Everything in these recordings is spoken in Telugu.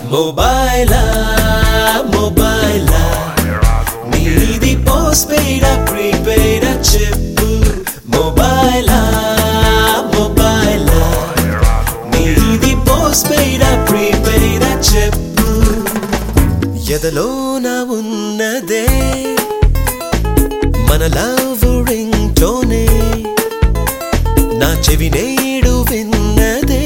మొబైలా మొబైలా మీది పోస్ట్ పెయిడా ప్రీపెయిడా చెప్పు మొబైలా మొబైలా మీది పోస్ట్ పెయిడా ప్రీపెయిడా చెప్పు ఎదలోన ఉన్నదే మన లవ్ రింగ్ టోనే నా చెవి నేడు విన్నదే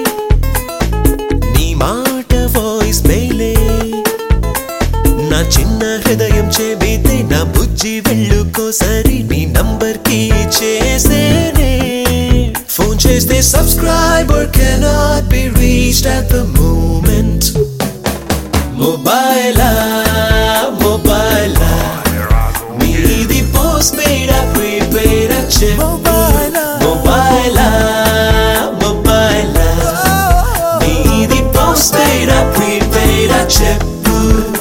నీ మాట వాయిస్ మెయిలే నా చిన్న హృదయం చెబితే నా బుజ్జి వెళ్ళుకోసరి నీ నంబర్ కి చేసేనే ఫోన్ చేస్తే subscriber cannot be reached at the moment మొబైలా మొబైలా మీది పోస్ట్ పెయిడా ప్రీపెయిడా చెప్పు మొబైలా మొబైలా మీది పోస్ట్ పెయిడా ప్రీపెయిడా చెప్పు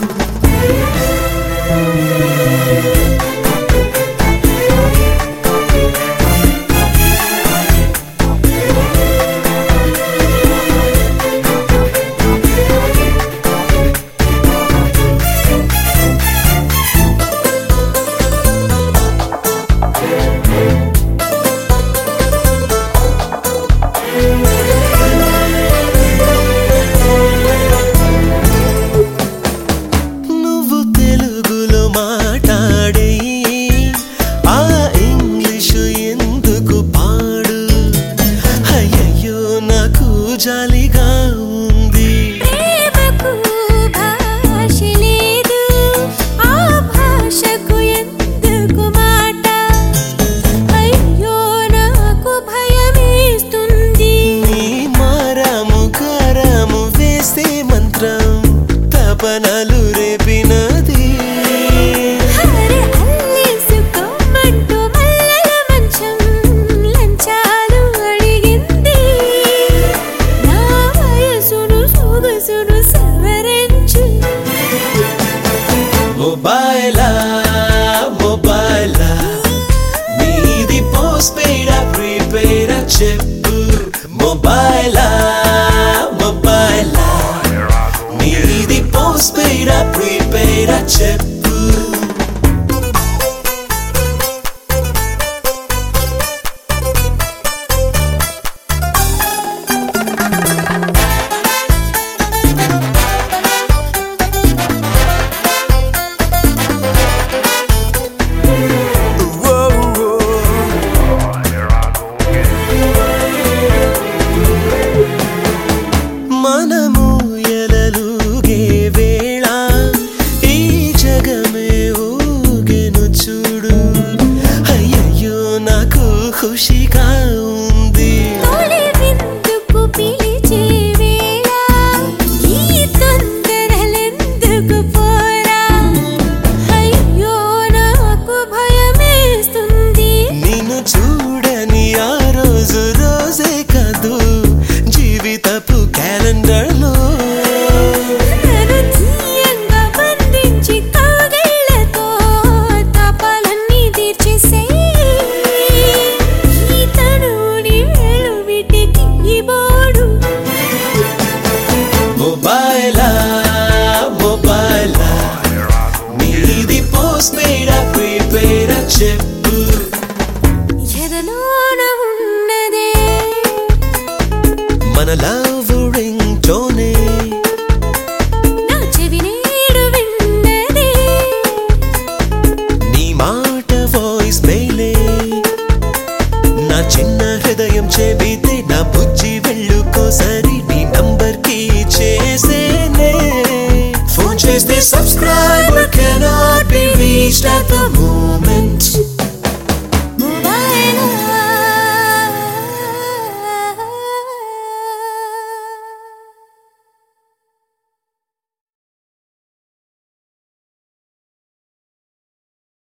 నువ్వు తెలుగులో మాట్లాడే ఆ ఇంగ్లీషు ఎందుకు పాడు అయ్యయ్యో నాకు జాలిగా ఉంది ప్రేమకు భాష లేదు ఆ భాషకు ఎందుకు మాట అయ్యో నాకు భయమేస్తుంది నీ మారాము కారాము వేస్తే మంత్రం తపనలు రేపినది హరి అల్లేసుకోమంటూ మల్లెల మంచం లంచాలు అడిగింది నా వయసును సొగసును సవరించు మొబైలా మొబైలా మీది పోస్ట్ పెయిడా ప్రీపెయిడా చెప్పు మొబైలా మొబైలా మీది పోస్ట్ పెయిడా ప్రీపెయిడా